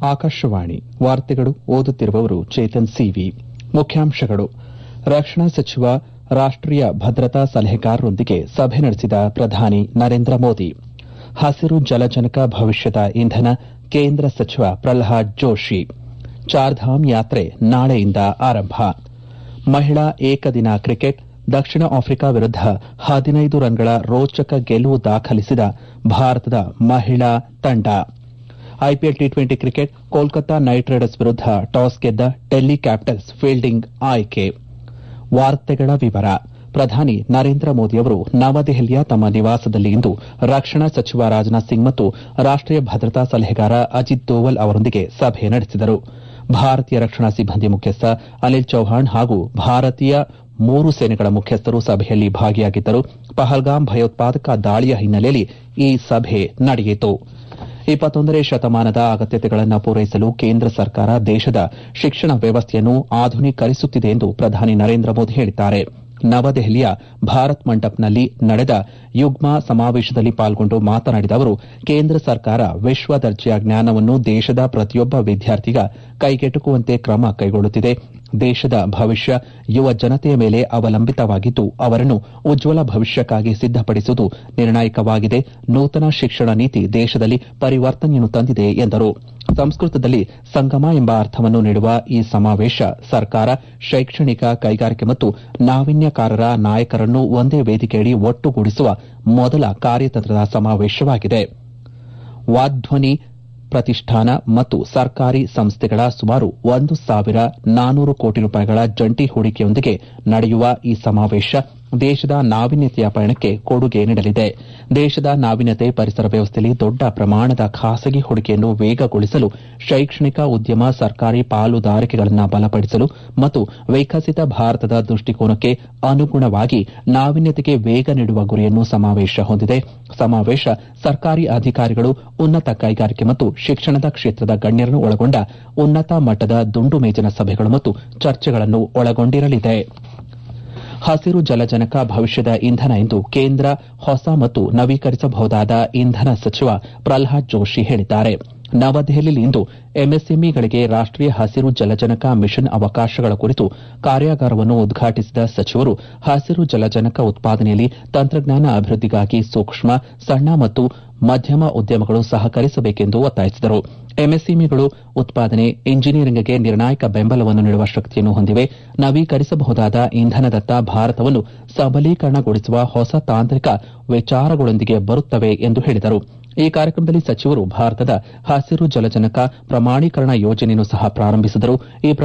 ಆಕಾಶವಾಣಿ ವಾರ್ತೆಗಳು ಓದುತ್ತಿರುವವರು ಚೇತನ್ ಸಿವಿ ಮುಖ್ಯಾಂಶಗಳು ರಕ್ಷಣಾ ಸಚಿವ ರಾಷ್ಟೀಯ ಭದ್ರತಾ ಸಲಹೆಗಾರರೊಂದಿಗೆ ಸಭೆ ನಡೆಸಿದ ಪ್ರಧಾನಿ ನರೇಂದ್ರ ಮೋದಿ ಹಸಿರು ಜಲಜನಕ ಭವಿಷ್ಯದ ಇಂಧನ ಕೇಂದ್ರ ಸಚಿವ ಪ್ರಲ್ಹಾದ್ ಜೋಶಿ ಚಾರ್ಧಾಮ್ ಯಾತ್ರೆ ನಾಳೆಯಿಂದ ಆರಂಭ ಮಹಿಳಾ ಏಕದಿನ ಕ್ರಿಕೆಟ್ ದಕ್ಷಿಣ ಆಫ್ರಿಕಾ ವಿರುದ್ದ ಹದಿನೈದು ರನ್ಗಳ ರೋಚಕ ಗೆಲುವು ದಾಖಲಿಸಿದ ಭಾರತದ ಮಹಿಳಾ ತಂಡ IPL T twenty cricket Kolkata knight riders ವಿರುದ್ದ ಟಾಸ್ ಗೆದ್ದ ಡೆಲ್ಲಿ ಕ್ಯಾಪಿಟಲ್ಸ್ ಫೀಲ್ಡಿಂಗ್ ಆಯ್ಕೆ ವಾರ್ತೆಗಳ ವಿವರ ಪ್ರಧಾನಿ ನರೇಂದ್ರ ಮೋದಿಯವರು ನವದೆಹಲಿಯ ತಮ್ಮ ನಿವಾಸದಲ್ಲಿ ಇಂದು ರಕ್ಷಣಾ ಸಚಿವ ರಾಜನಾಥ್ ಸಿಂಗ್ ಮತ್ತು ರಾಷ್ಟೀಯ ಭದ್ರತಾ ಸಲಹೆಗಾರ ಅಜಿತ್ ದೋವಲ್ ಅವರೊಂದಿಗೆ ಸಭೆ ನಡೆಸಿದರು ಭಾರತೀಯ ರಕ್ಷಣಾ ಸಿಬ್ಬಂದಿ ಮುಖ್ಯಸ್ಥ ಅನಿಲ್ ಚೌಹಾಣ್ ಹಾಗೂ ಭಾರತೀಯ ಮೂರು ಸೇನೆಗಳ ಮುಖ್ಯಸ್ಥರು ಸಭೆಯಲ್ಲಿ ಭಾಗಿಯಾಗಿದ್ದರು ಪಹಲ್ಗಾಮ್ ಭಯೋತ್ಪಾದಕ ದಾಳಿಯ ಹಿನ್ನೆಲೆಯಲ್ಲಿ ಈ ಸಭೆ ನಡೆಯಿತು ಇಪ್ಪತ್ತೊಂದನೇ ಶತಮಾನದ ಅಗತ್ಯತೆಗಳನ್ನು ಪೂರೈಸಲು ಕೇಂದ್ರ ಸರ್ಕಾರ ದೇಶದ ಶಿಕ್ಷಣ ವ್ಯವಸ್ಥೆಯನ್ನು ಆಧುನೀಕರಿಸುತ್ತಿದೆ ಎಂದು ಪ್ರಧಾನಿ ನರೇಂದ್ರ ಮೋದಿ ಹೇಳಿದ್ದಾರೆ ನವದೆಹಲಿಯ ಭಾರತ್ ಮಂಟಪ್ನಲ್ಲಿ ನಡೆದ ಯುಗ್ಮ ಸಮಾವೇಶದಲ್ಲಿ ಪಾಲ್ಗೊಂಡು ಮಾತನಾಡಿದ ಅವರು ಕೇಂದ್ರ ಸರ್ಕಾರ ವಿಶ್ವ ದರ್ಜೆಯ ಜ್ಞಾನವನ್ನು ದೇಶದ ಪ್ರತಿಯೊಬ್ಬ ವಿದ್ಯಾರ್ಥಿಗ ಕೈಗೆಟುಕುವಂತೆ ಕ್ರಮ ಕೈಗೊಳ್ಳುತ್ತಿದೆ ದೇಶದ ಭವಿಷ್ಯ ಯುವ ಜನತೆಯ ಮೇಲೆ ಅವಲಂಬಿತವಾಗಿದ್ದು ಅವರನ್ನು ಉಜ್ವಲ ಭವಿಷ್ಯಕ್ಕಾಗಿ ಸಿದ್ದಪಡಿಸುವುದು ನಿರ್ಣಾಯಕವಾಗಿದೆ ನೂತನ ಶಿಕ್ಷಣ ನೀತಿ ದೇಶದಲ್ಲಿ ಪರಿವರ್ತನೆಯನ್ನು ತಂದಿದೆ ಎಂದರು ಸಂಸ್ಕೃತದಲ್ಲಿ ಸಂಗಮ ಎಂಬ ಅರ್ಥವನ್ನು ನೀಡುವ ಈ ಸಮಾವೇಶ ಸರ್ಕಾರ ಶೈಕ್ಷಣಿಕ ಕೈಗಾರಿಕೆ ಮತ್ತು ನಾವೀನ್ಯಕಾರರ ನಾಯಕರನ್ನು ಒಂದೇ ವೇದಿಕೆಯಡಿ ಒಟ್ಟುಗೂಡಿಸುವ ಮೊದಲ ಕಾರ್ಯತಂತ್ರದ ಸಮಾವೇಶವಾಗಿದೆ ವಾಧ್ವನಿ ಪ್ರತಿಷ್ಠಾನ ಮತ್ತು ಸರ್ಕಾರಿ ಸಂಸ್ಥೆಗಳ ಸುಮಾರು ಒಂದು ಸಾವಿರ ನಾನೂರು ಕೋಟಿ ರೂಪಾಯಿಗಳ ಜಂಟಿ ಹೂಡಿಕೆಯೊಂದಿಗೆ ನಡೆಯುವ ಈ ಸಮಾವೇಶ ದೇಶದ ನಾವೀನ್ಯತೆಯ ಪಯಣಕ್ಕೆ ಕೊಡುಗೆ ನೀಡಲಿದೆ ದೇಶದ ನಾವೀನ್ಯತೆ ಪರಿಸರ ವ್ಯವಸ್ಥೆಯಲ್ಲಿ ದೊಡ್ಡ ಪ್ರಮಾಣದ ಖಾಸಗಿ ಹೂಡಿಕೆಯನ್ನು ವೇಗಗೊಳಿಸಲು ಶೈಕ್ಷಣಿಕ ಉದ್ಯಮ ಸರ್ಕಾರಿ ಪಾಲುದಾರಿಕೆಗಳನ್ನು ಬಲಪಡಿಸಲು ಮತ್ತು ವಿಕಸಿತ ಭಾರತದ ದೃಷ್ಟಿಕೋನಕ್ಕೆ ಅನುಗುಣವಾಗಿ ನಾವೀನ್ಯತೆಗೆ ವೇಗ ನೀಡುವ ಗುರಿಯನ್ನು ಸಮಾವೇಶ ಹೊಂದಿದೆ ಸಮಾವೇಶ ಸರ್ಕಾರಿ ಅಧಿಕಾರಿಗಳು ಉನ್ನತ ಕೈಗಾರಿಕೆ ಮತ್ತು ಶಿಕ್ಷಣದ ಕ್ಷೇತ್ರದ ಗಣ್ಯರನ್ನು ಒಳಗೊಂಡ ಉನ್ನತ ಮಟ್ಟದ ದುಂಡು ಮೇಜಿನ ಸಭೆಗಳು ಮತ್ತು ಚರ್ಚೆಗಳನ್ನು ಒಳಗೊಂಡಿರಲಿದೆ ಹಸಿರು ಜಲಜನಕ ಭವಿಷ್ಯದ ಇಂಧನ ಎಂದು ಕೇಂದ್ರ ಹೊಸ ಮತ್ತು ನವೀಕರಿಸಬಹುದಾದ ಇಂಧನ ಸಚಿವ ಪ್ರಲ್ಹಾದ್ ಜೋಶಿ ಹೇಳಿದ್ದಾರೆ ನವದೆಹಲಿಯಲ್ಲಿಂದು ಎಂಎಸ್ಎಂಇಗಳಿಗೆ ರಾಷ್ಟೀಯ ಹಸಿರು ಜಲಜನಕ ಮಿಷನ್ ಅವಕಾಶಗಳ ಕುರಿತು ಕಾರ್ಯಾಗಾರವನ್ನು ಉದ್ಘಾಟಿಸಿದ ಸಚಿವರು ಹಸಿರು ಜಲಜನಕ ಉತ್ಪಾದನೆಯಲ್ಲಿ ತಂತ್ರಜ್ಞಾನ ಅಭಿವೃದ್ದಿಗಾಗಿ ಸೂಕ್ಷ್ಮ ಸಣ್ಣ ಮತ್ತು ಮಧ್ಯಮ ಉದ್ಯಮಗಳು ಸಹಕರಿಸಬೇಕೆಂದು ಒತ್ತಾಯಿಸಿದರು ಎಂಎಸ್ಎಂಇಗಳು ಉತ್ಪಾದನೆ ಇಂಜಿನಿಯರಿಂಗ್ಗೆ ನಿರ್ಣಾಯಕ ಬೆಂಬಲವನ್ನು ನೀಡುವ ಶಕ್ತಿಯನ್ನು ಹೊಂದಿವೆ ನವೀಕರಿಸಬಹುದಾದ ಇಂಧನದತ್ತ ಭಾರತವನ್ನು ಸಬಲೀಕರಣಗೊಳಿಸುವ ಹೊಸ ತಾಂತ್ರಿಕ ವಿಚಾರಗಳೊಂದಿಗೆ ಬರುತ್ತವೆ ಎಂದು ಹೇಳಿದರು ಈ ಕಾರ್ಯಕ್ರಮದಲ್ಲಿ ಸಚಿವರು ಭಾರತದ ಹಸಿರು ಜಲಜನಕ ಪ್ರಮಾಣೀಕರಣ ಯೋಜನೆಯನ್ನು ಸಹ ಪ್ರಾರಂಭಿಸಿದರು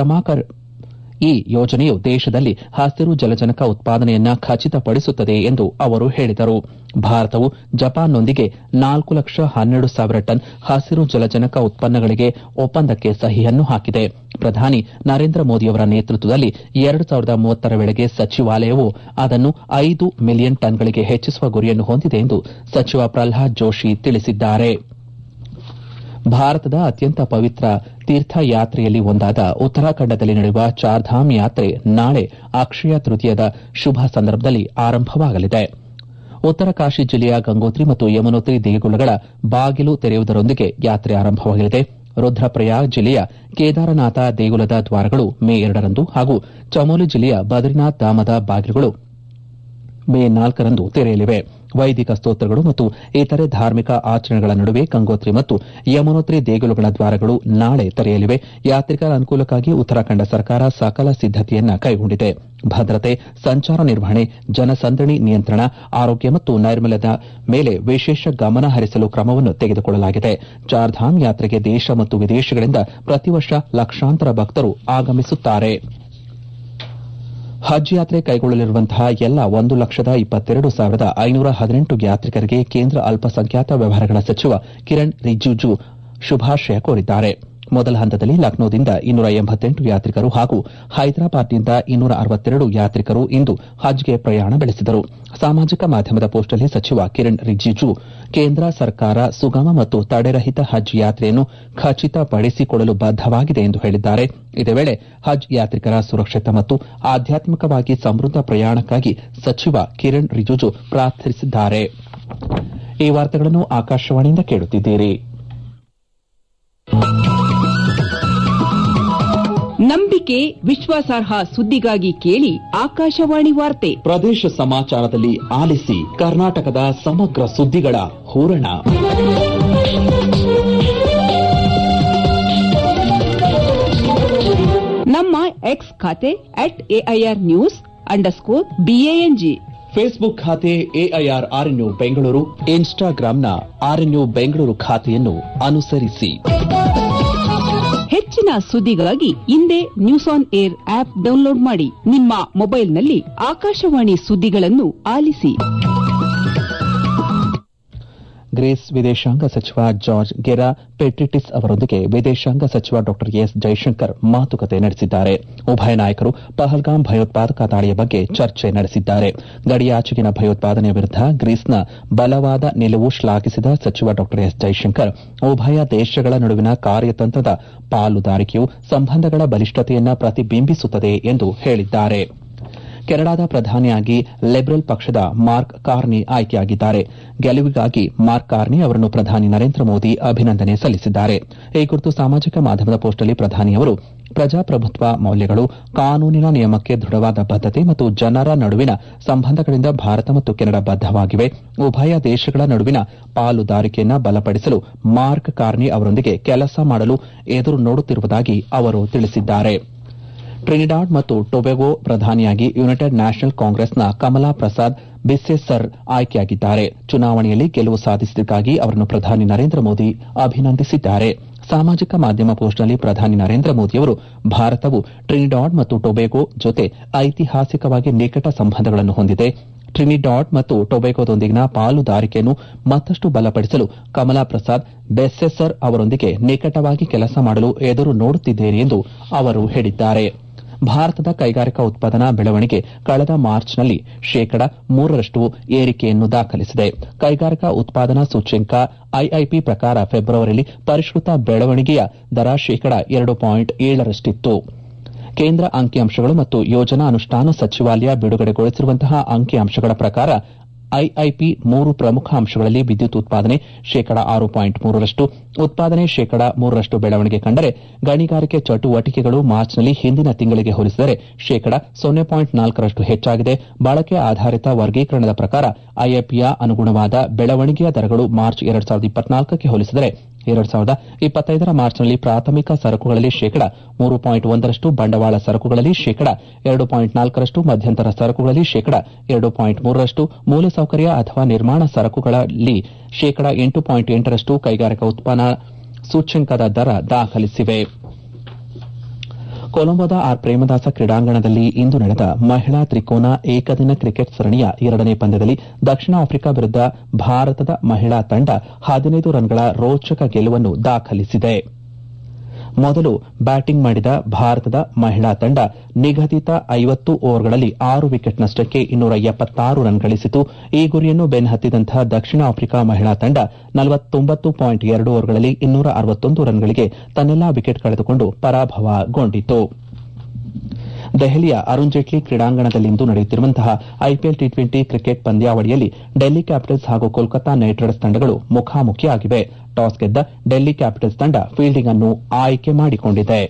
ಈ ಯೋಜನೆಯು ದೇಶದಲ್ಲಿ ಹಸಿರು ಜಲಜನಕ ಉತ್ಪಾದನೆಯನ್ನು ಖಚಿತಪಡಿಸುತ್ತದೆ ಎಂದು ಅವರು ಹೇಳಿದರು ಭಾರತವು ಜಪಾನ್ನೊಂದಿಗೆ ನಾಲ್ಕು ಲಕ್ಷ ಹನ್ನೆರಡು ಸಾವಿರ ಟನ್ ಹಸಿರು ಜಲಜನಕ ಉತ್ಪನ್ನಗಳಿಗೆ ಒಪ್ಪಂದಕ್ಕೆ ಸಹಿಯನ್ನು ಹಾಕಿದೆ ಪ್ರಧಾನಿ ನರೇಂದ್ರ ಮೋದಿಯವರ ನೇತೃತ್ವದಲ್ಲಿ ಎರಡು ಸಾವಿರದ ಮೂವತ್ತರ ವೇಳೆಗೆ ಸಚಿವಾಲಯವು ಅದನ್ನು ಐದು ಮಿಲಿಯನ್ ಟನ್ಗಳಿಗೆ ಹೆಚ್ಚಿಸುವ ಗುರಿಯನ್ನು ಹೊಂದಿದೆ ಎಂದು ಸಚಿವ ಪ್ರಲ್ಹಾದ್ ಜೋಶಿ ತಿಳಿಸಿದ್ದಾರೆ ಭಾರತದ ಅತ್ಯಂತ ಪವಿತ್ರ ತೀರ್ಥಯಾತ್ರೆಯಲ್ಲಿ ಒಂದಾದ ಉತ್ತರಾಖಂಡದಲ್ಲಿ ನಡೆಯುವ ಚಾರ್ಧಾಮ್ ಯಾತ್ರೆ ನಾಳೆ ಅಕ್ಷಯ ತೃತೀಯದ ಶುಭ ಸಂದರ್ಭದಲ್ಲಿ ಆರಂಭವಾಗಲಿದೆ ಉತ್ತರಕಾಶಿ ಜಿಲ್ಲೆಯ ಗಂಗೋತ್ರಿ ಮತ್ತು ಯಮುನೋತ್ರಿ ದೇಗುಲಗಳ ಬಾಗಿಲು ತೆರೆಯುವುದರೊಂದಿಗೆ ಯಾತ್ರೆ ಆರಂಭವಾಗಲಿದೆ ರುದ್ರಪ್ರಯಾಗ್ ಜಿಲ್ಲೆಯ ಕೇದಾರನಾಥ ದೇಗುಲದ ದ್ವಾರಗಳು ಮೇ ಎರಡರಂದು ಹಾಗೂ ಚಮೋಲಿ ಜಿಲ್ಲೆಯ ಬದ್ರಿನಾಥ್ ಧಾಮದ ಬಾಗಿಲುಗಳು ಮೇ ನಾಲ್ಕರಂದು ತೆರೆಯಲಿವೆ ವೈದಿಕ ಸ್ತೋತ್ರಗಳು ಮತ್ತು ಇತರೆ ಧಾರ್ಮಿಕ ಆಚರಣೆಗಳ ನಡುವೆ ಗಂಗೋತ್ರಿ ಮತ್ತು ಯಮುನೋತ್ರಿ ದೇಗುಲಗಳ ದ್ವಾರಗಳು ನಾಳೆ ತೆರೆಯಲಿವೆ ಯಾತ್ರಿಕರ ಅನುಕೂಲಕ್ಕಾಗಿ ಉತ್ತರಾಖಂಡ ಸರ್ಕಾರ ಸಕಲ ಸಿದ್ದತೆಯನ್ನ ಕೈಗೊಂಡಿದೆ ಭದ್ರತೆ ಸಂಚಾರ ನಿರ್ವಹಣೆ ಜನಸಂದಣಿ ನಿಯಂತ್ರಣ ಆರೋಗ್ಯ ಮತ್ತು ನೈರ್ಮಲ್ಯದ ಮೇಲೆ ವಿಶೇಷ ಗಮನ ಹರಿಸಲು ಕ್ರಮವನ್ನು ತೆಗೆದುಕೊಳ್ಳಲಾಗಿದೆ ಚಾರ್ಧಾಮ್ ಯಾತ್ರೆಗೆ ದೇಶ ಮತ್ತು ವಿದೇಶಗಳಿಂದ ಪ್ರತಿ ವರ್ಷ ಲಕ್ಷಾಂತರ ಭಕ್ತರು ಆಗಮಿಸುತ್ತಾರೆ ಹಜ್ ಯಾತ್ರೆ ಕೈಗೊಳ್ಳಲಿರುವಂತಹ ಎಲ್ಲ ಒಂದು ಲಕ್ಷದ ಇಪ್ಪತ್ತೆರಡು ಸಾವಿರದ ಐನೂರ ಹದಿನೆಂಟು ಯಾತ್ರಿಕರಿಗೆ ಕೇಂದ್ರ ಅಲ್ಪಸಂಖ್ಯಾತ ವ್ಯವಹಾರಗಳ ಸಚಿವ ಕಿರಣ್ ರಿಜಿಜು ಶುಭಾಶಯ ಕೋರಿದ್ದಾರೆ ಮೊದಲ ಹಂತದಲ್ಲಿ ಲಕ್ನೋದಿಂದ ಇನ್ನೂರ ಎಂಬತ್ತೆಂಟು ಯಾತ್ರಿಕರು ಹಾಗೂ ಹೈದರಾಬಾದ್ನಿಂದ ಇನ್ನೂರ ಅರವತ್ತೆರಡು ಯಾತ್ರಿಕರು ಇಂದು ಹಜ್ಗೆ ಪ್ರಯಾಣ ಬೆಳೆಸಿದರು ಸಾಮಾಜಿಕ ಮಾಧ್ಯಮದ ಪೋಸ್ಟ್ನಲ್ಲಿ ಸಚಿವ ಕಿರಣ್ ರಿಜಿಜು ಕೇಂದ್ರ ಸರ್ಕಾರ ಸುಗಮ ಮತ್ತು ತಡೆರಹಿತ ಹಜ್ ಯಾತ್ರೆಯನ್ನು ಖಚಿತಪಡಿಸಿಕೊಳ್ಳಲು ಬದ್ದವಾಗಿದೆ ಎಂದು ಹೇಳಿದ್ದಾರೆ ಇದೇ ವೇಳೆ ಹಜ್ ಯಾತ್ರಿಕರ ಸುರಕ್ಷಿತ ಮತ್ತು ಆಧ್ಯಾತ್ಮಿಕವಾಗಿ ಸಮೃದ್ದ ಪ್ರಯಾಣಕ್ಕಾಗಿ ಸಚಿವ ಕಿರಣ್ ರಿಜಿಜು ಪ್ರಾರ್ಥಿಸಿದ್ದಾರೆ ಈ ವಾರ್ತೆಗಳನ್ನು ಆಕಾಶವಾಣಿಯಿಂದ ಕೇಳುತ್ತಿದ್ದೀರಿ ನಂಬಿಕೆ ವಿಶ್ವಾಸಾರ್ಹ ಸುದ್ದಿಗಾಗಿ ಕೇಳಿ ಆಕಾಶವಾಣಿ ವಾರ್ತೆ ಪ್ರದೇಶ ಸಮಾಚಾರದಲ್ಲಿ ಆಲಿಸಿ ಕರ್ನಾಟಕದ ಸಮಗ್ರ ಸುದ್ದಿಗಳ ಹೂರಣ ನಮ್ಮ ಎಕ್ಸ್ ಖಾತೆ at AIR news underscore BANG Facebook ಖಾತೆ ಎಐಆರ್ ಆರ್ಎನ್ಯು ಬೆಂಗಳೂರು ಇನ್ಸ್ಟಾಗ್ರಾಂನ ಆರ್ಎನ್ಯು ಬೆಂಗಳೂರು ಖಾತೆಯನ್ನು ಅನುಸರಿಸಿ ಹೆಚ್ಚಿನ ಸುದ್ದಿಗಾಗಿ ಹಿಂದೆ news on air app download ಮಾಡಿ ನಿಮ್ಮ ಮೊಬೈಲ್ನಲ್ಲಿ ಆಕಾಶವಾಣಿ ಸುದ್ದಿಗಳನ್ನು ಆಲಿಸಿ ಗ್ರೀಸ್ ವಿದೇಶಾಂಗ ಸಚಿವ ಜಾರ್ಜ್ ಗೆರಾ ಪೆಟ್ರಿಟಿಸ್ ಅವರೊಂದಿಗೆ ವಿದೇಶಾಂಗ ಸಚಿವ ಡಾ ಎಸ್ ಜೈಶಂಕರ್ ಮಾತುಕತೆ ನಡೆಸಿದ್ದಾರೆ ಉಭಯ ನಾಯಕರು ಪಹಲ್ಗಾಮ್ ಭಯೋತ್ಪಾದಕ ದಾಳಿಯ ಬಗ್ಗೆ ಚರ್ಚೆ ನಡೆಸಿದ್ದಾರೆ ಗಡಿಯಾಚೆಗಿನ ಭಯೋತ್ಪಾದನೆ ವಿರುದ್ದ ಗ್ರೀಸ್ನ ಬಲವಾದ ನಿಲುವು ಶ್ಲಾಘಿಸಿದ ಸಚಿವ ಡಾ ಎಸ್ ಜೈಶಂಕರ್ ಉಭಯ ದೇಶಗಳ ನಡುವಿನ ಕಾರ್ಯತಂತ್ರದ ಪಾಲುದಾರಿಕೆಯು ಸಂಬಂಧಗಳ ಬಲಿಷ್ಠತೆಯನ್ನ ಪ್ರತಿಬಿಂಬಿಸುತ್ತದೆ ಎಂದು ಹೇಳಿದ್ದಾರೆ ಕೆನಡಾದ ಪ್ರಧಾನಿಯಾಗಿ ಲಿಬರಲ್ ಪಕ್ಷದ ಮಾರ್ಕ್ ಕಾರ್ನಿ ಆಯ್ಕೆಯಾಗಿದ್ದಾರೆ ಗೆಲುವಿಗಾಗಿ ಮಾರ್ಕ್ ಕಾರ್ನಿ ಅವರನ್ನು ಪ್ರಧಾನಿ ನರೇಂದ್ರ ಮೋದಿ ಅಭಿನಂದನೆ ಸಲ್ಲಿಸಿದ್ದಾರೆ ಈ ಕುರಿತು ಸಾಮಾಜಿಕ ಮಾಧ್ಯಮದ ಪೋಸ್ಟ್ನಲ್ಲಿ ಪ್ರಧಾನಿಯವರು ಪ್ರಜಾಪ್ರಭುತ್ವ ಮೌಲ್ಯಗಳು ಕಾನೂನಿನ ನಿಯಮಕ್ಕೆ ದೃಢವಾದ ಬದ್ದತೆ ಮತ್ತು ಜನರ ನಡುವಿನ ಸಂಬಂಧಗಳಿಂದ ಭಾರತ ಮತ್ತು ಕೆನಡಾ ಬದ್ದವಾಗಿವೆ ಉಭಯ ದೇಶಗಳ ನಡುವಿನ ಪಾಲುದಾರಿಕೆಯನ್ನು ಬಲಪಡಿಸಲು ಮಾರ್ಕ್ ಕಾರ್ನಿ ಅವರೊಂದಿಗೆ ಕೆಲಸ ಮಾಡಲು ಎದುರು ನೋಡುತ್ತಿರುವುದಾಗಿ ಅವರು ತಿಳಿಸಿದ್ದಾರೆ ಟ್ರಿನಿಡಾಡ್ ಮತ್ತು ಟೊಬೆಗೊ ಪ್ರಧಾನಿಯಾಗಿ ಯುನೈಟೆಡ್ ನ್ಯಾಷನಲ್ ಕಾಂಗ್ರೆಸ್ನ ಕಮಲಾ ಪ್ರಸಾದ್ ಬಿಸ್ಸೆಸರ್ ಆಯ್ಕೆಯಾಗಿದ್ದಾರೆ ಚುನಾವಣೆಯಲ್ಲಿ ಗೆಲುವು ಸಾಧಿಸಿದ್ದಕ್ಕಾಗಿ ಅವರನ್ನು ಪ್ರಧಾನಿ ನರೇಂದ್ರ ಮೋದಿ ಅಭಿನಂದಿಸಿದ್ದಾರೆ ಸಾಮಾಜಿಕ ಮಾಧ್ಯಮ ಪೋಸ್ಟ್ನಲ್ಲಿ ಪ್ರಧಾನಿ ನರೇಂದ್ರ ಮೋದಿಯವರು ಭಾರತವು ಟ್ರಿನಿಡಾಡ್ ಮತ್ತು ಟೊಬೆಗೊ ಜೊತೆ ಐತಿಹಾಸಿಕವಾಗಿ ನಿಕಟ ಸಂಬಂಧಗಳನ್ನು ಹೊಂದಿದೆ ಟ್ರಿನಿಡಾಡ್ ಮತ್ತು ಟೊಬೆಗೊದೊಂದಿಗಿನ ಪಾಲುದಾರಿಕೆಯನ್ನು ಮತ್ತಷ್ಟು ಬಲಪಡಿಸಲು ಕಮಲಾ ಪ್ರಸಾದ್ ಬೆಸ್ಸೆಸರ್ ಅವರೊಂದಿಗೆ ನಿಕಟವಾಗಿ ಕೆಲಸ ಮಾಡಲು ಎದುರು ನೋಡುತ್ತಿದ್ದೇನೆ ಎಂದು ಅವರು ಹೇಳಿದ್ದಾರೆ ಭಾರತದ ಕೈಗಾರಿಕಾ ಉತ್ಪಾದನಾ ಬೆಳವಣಿಗೆ ಕಳೆದ ಮಾರ್ಚ್ನಲ್ಲಿ ಶೇಕಡ ಮೂರರಷ್ಟು ಏರಿಕೆಯನ್ನು ದಾಖಲಿಸಿದೆ ಕೈಗಾರಿಕಾ ಉತ್ಪಾದನಾ ಸೂಚ್ಯಂಕ ಐಐಪಿ ಪ್ರಕಾರ ಫೆಬ್ರವರಿಯಲ್ಲಿ ಪರಿಷ್ಕೃತ ಬೆಳವಣಿಗೆಯ ದರ ಶೇಕಡ ಎರಡು ಪಾಯಿಂಟ್ ಏಳರಷ್ಟಿತ್ತು ಕೇಂದ್ರ ಅಂಕಿಅಂಶಗಳು ಮತ್ತು ಯೋಜನಾ ಅನುಷ್ಠಾನ ಸಚಿವಾಲಯ ಬಿಡುಗಡೆಗೊಳಿಸಿರುವಂತಹ ಅಂಕಿಅಂಶಗಳ ಪ್ರಕಾರ ಐಐಪಿ ಮೂರು ಪ್ರಮುಖ ಅಂಶಗಳಲ್ಲಿ ವಿದ್ಯುತ್ ಉತ್ಪಾದನೆ ಶೇಕಡ ಆರು ಪಾಯಿಂಟ್ ಮೂರರಷ್ಟು ಉತ್ಪಾದನೆ ಶೇಕಡ ಮೂರರಷ್ಟು ಬೆಳವಣಿಗೆ ಕಂಡರೆ ಗಣಿಗಾರಿಕೆ ಚಟುವಟಿಕೆಗಳು ಮಾರ್ಚ್ನಲ್ಲಿ ಹಿಂದಿನ ತಿಂಗಳಿಗೆ ಹೋಲಿಸಿದರೆ ಶೇಕಡ ಸೊನ್ನೆ ಪಾಯಿಂಟ್ ನಾಲ್ಕರಷ್ಟು ಹೆಚ್ಚಾಗಿದೆ ಬಳಕೆ ಆಧಾರಿತ ವರ್ಗೀಕರಣದ ಪ್ರಕಾರ ಐಐಪಿಯ ಅನುಗುಣವಾದ ಬೆಳವಣಿಗೆಯ ದರಗಳು ಮಾರ್ಚ್ ಎರಡು ಸಾವಿರದ ಇಪ್ಪತ್ನಾಲ್ಕಕ್ಕೆ ಹೋಲಿಸಿದರೆ ಎರಡು ಸಾವಿರದ ಇಪ್ಪತ್ತೈದರ ಮಾರ್ಚ್ನಲ್ಲಿ ಪ್ರಾಥಮಿಕ ಸರಕುಗಳಲ್ಲಿ ಶೇಕಡ ಮೂರು ಪಾಯಿಂಟ್ ಒಂದರಷ್ಟು ಬಂಡವಾಳ ಸರಕುಗಳಲ್ಲಿ ಶೇಕಡ ಎರಡು ಪಾಯಿಂಟ್ ನಾಲ್ಕರಷ್ಟು ಮಧ್ಯಂತರ ಸರಕುಗಳಲ್ಲಿ ಶೇಕಡ ಎರಡು ಪಾಯಿಂಟ್ ಮೂರರಷ್ಟು ಮೂಲಸೌಕರ್ಯ ಅಥವಾ ನಿರ್ಮಾಣ ಸರಕುಗಳಲ್ಲಿ ಶೇಕಡ ಎಂಟು ಪಾಯಿಂಟ್ ಎಂಟರಷ್ಟು ಕೈಗಾರಿಕಾ ಉತ್ಪನ್ನ ಸೂಚ್ಯಂಕದ ದರ ದಾಖಲಿಸಿವೆ ಕೊಲಂಬೋದ ಆರ್ ಪ್ರೇಮದಾಸ ಕ್ರೀಡಾಂಗಣದಲ್ಲಿ ಇಂದು ನಡೆದ ಮಹಿಳಾ ತ್ರಿಕೋನ ಏಕದಿನ ಕ್ರಿಕೆಟ್ ಸರಣಿಯ ಎರಡನೇ ಪಂದ್ಯದಲ್ಲಿ ದಕ್ಷಿಣ ಆಫ್ರಿಕಾ ವಿರುದ್ದ ಭಾರತದ ಮಹಿಳಾ ತಂಡ ಹದಿನೈದು ರನ್ಗಳ ರೋಚಕ ಗೆಲುವನ್ನು ದಾಖಲಿಸಿದೆ ಮೊದಲು ಬ್ಯಾಟಿಂಗ್ ಮಾಡಿದ ಭಾರತದ ಮಹಿಳಾ ತಂಡ ನಿಗದಿತ ಐವತ್ತು ಓವರ್ಗಳಲ್ಲಿ ಆರು ವಿಕೆಟ್ ನಷ್ಟಕ್ಕೆ ಇನ್ನೂರ ಎಪ್ಪತ್ತಾರು ರನ್ ಗಳಿಸಿತು ಈ ಗುರಿಯನ್ನು ಬೆನ್ನಹತ್ತಿದಂತಹ ದಕ್ಷಿಣ ಆಫ್ರಿಕಾ ಮಹಿಳಾ ತಂಡ ನಲವತ್ತೊಂಬತ್ತು ಪಾಯಿಂಟ್ ಎರಡು ಓವರ್ಗಳಲ್ಲಿ ಇನ್ನೂರ ಅರವತ್ತೊಂದು ರನ್ಗಳಿಗೆ ತನ್ನೆಲ್ಲಾ ವಿಕೆಟ್ ಕಳೆದುಕೊಂಡು ಪರಾಭವಗೊಂಡಿತು ದೆಹಲಿಯ ಅರುಣ್ ಜೇಟ್ಲಿ ಕ್ರೀಡಾಂಗಣದಲ್ಲಿಂದು ನಡೆಯುತ್ತಿರುವಂತಹ ಐಪಿಎಲ್ ಟಿ ಟ್ವೆಂಟಿ ಕ್ರಿಕೆಟ್ ಪಂದ್ಯಾವಳಿಯಲ್ಲಿ ಡೆಲ್ಲಿ ಕ್ಯಾಪಿಟಲ್ಸ್ ಹಾಗೂ ಕೋಲ್ಕತಾ ನೈಟ್ ರೈಡರ್ಸ್ ತಂಡಗಳು ಮುಖಾಮುಖಿಯಾಗಿವೆ ಟಾಸ್ ಗೆದ್ದ ಡೆಲ್ಲಿ ಕ್ಯಾಪಿಟಲ್ಸ್ ತಂಡ ಫೀಲ್ಡಿಂಗ್ ಅನ್ನು ಆಯ್ಕೆ ಮಾಡಿಕೊಂಡಿದೆ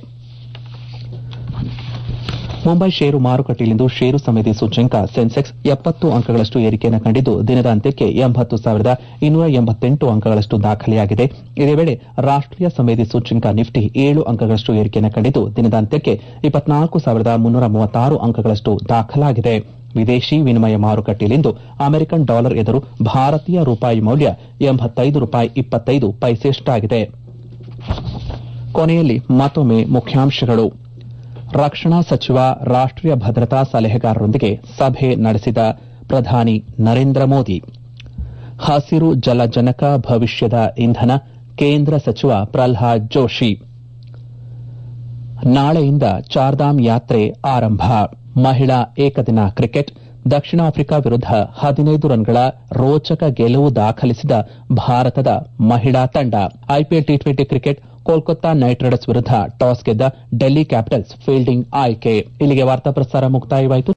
ಮುಂಬೈ ಷೇರು ಮಾರುಕಟ್ಟೆಯಲ್ಲಿಂದು ಷೇರು ಸಮಿತಿ ಸೂಚ್ಯಂಕ ಸೆನ್ಸೆಕ್ಸ್ ಎಪ್ಪತ್ತು ಅಂಕಗಳಷ್ಟು ಏರಿಕೆಯನ್ನು ಕಂಡಿದ್ದು ದಿನದ ಅಂತ್ಯಕ್ಕೆ ಎಂಬತ್ತು ಸಾವಿರದ ಇನ್ನೂರ ಎಂಬತ್ತೆಂಟು ಅಂಕಗಳಷ್ಟು ದಾಖಲೆಯಾಗಿದೆ ಇದೇ ವೇಳೆ ರಾಷ್ಟೀಯ ಸಮಿತಿ ಸೂಚ್ಯಂಕ ನಿಫ್ಟಿ ಏಳು ಅಂಕಗಳಷ್ಟು ಏರಿಕೆಯನ್ನು ಕಂಡಿದ್ದು ದಿನದ ಅಂತ್ಯಕ್ಕೆ ಇಪ್ಪತ್ನಾಲ್ಕು ಸಾವಿರದ ಮುನ್ನೂರ ಮೂವತ್ತಾರು ಅಂಕಗಳಷ್ಟು ದಾಖಲಾಗಿದೆ ವಿದೇಶಿ ವಿನಿಮಯ ಮಾರುಕಟ್ಟೆಯಲ್ಲಿಂದು ಅಮೆರಿಕನ್ ಡಾಲರ್ ಎದುರು ಭಾರತೀಯ ರೂಪಾಯಿ ಮೌಲ್ಯ ಎಂಬತ್ತೈದು ರೂಪಾಯಿ ಇಪ್ಪತ್ತೈದು ಪೈಸೆಷ್ಟಾಗಿದೆ ಕೊನೆಯಲ್ಲಿ ಮತ್ತೊಮ್ಮೆ ಮುಖ್ಯಾಂಶಗಳು ರಕ್ಷಣಾ ಸಚಿವ ರಾಷ್ಟೀಯ ಭದ್ರತಾ ಸಲಹೆಗಾರರೊಂದಿಗೆ ಸಭೆ ನಡೆಸಿದ ಪ್ರಧಾನಿ ನರೇಂದ್ರ ಮೋದಿ ಹಸಿರು ಜಲಜನಕ ಭವಿಷ್ಯದ ಇಂಧನ ಕೇಂದ್ರ ಸಚಿವ ಪ್ರಲ್ಹಾದ್ ಜೋಶಿ ನಾಳೆಯಿಂದ ಚಾರ್ಧಾಮ್ ಯಾತ್ರೆ ಆರಂಭ ಮಹಿಳಾ ಏಕದಿನ ಕ್ರಿಕೆಟ್ ದಕ್ಷಿಣ ಆಫ್ರಿಕಾ ವಿರುದ್ದ ಹದಿನೈದು ರನ್ಗಳ ರೋಚಕ ಗೆಲುವು ದಾಖಲಿಸಿದ ಭಾರತದ ಮಹಿಳಾ ತಂಡ IPL T twenty cricket Kolkata knight riders ವಿರುದ್ದ ಟಾಸ್ ಗೆದ್ದ ಡೆಲ್ಲಿ ಕ್ಯಾಪಿಟಲ್ಸ್ ಫೀಲ್ಡಿಂಗ್ ಆಯ್ಕೆ ಇಲ್ಲಿಗೆ ವಾರ್ತಾ ಪ್ರಸಾರ ಮುಕ್ತಾಯವಾಯಿತು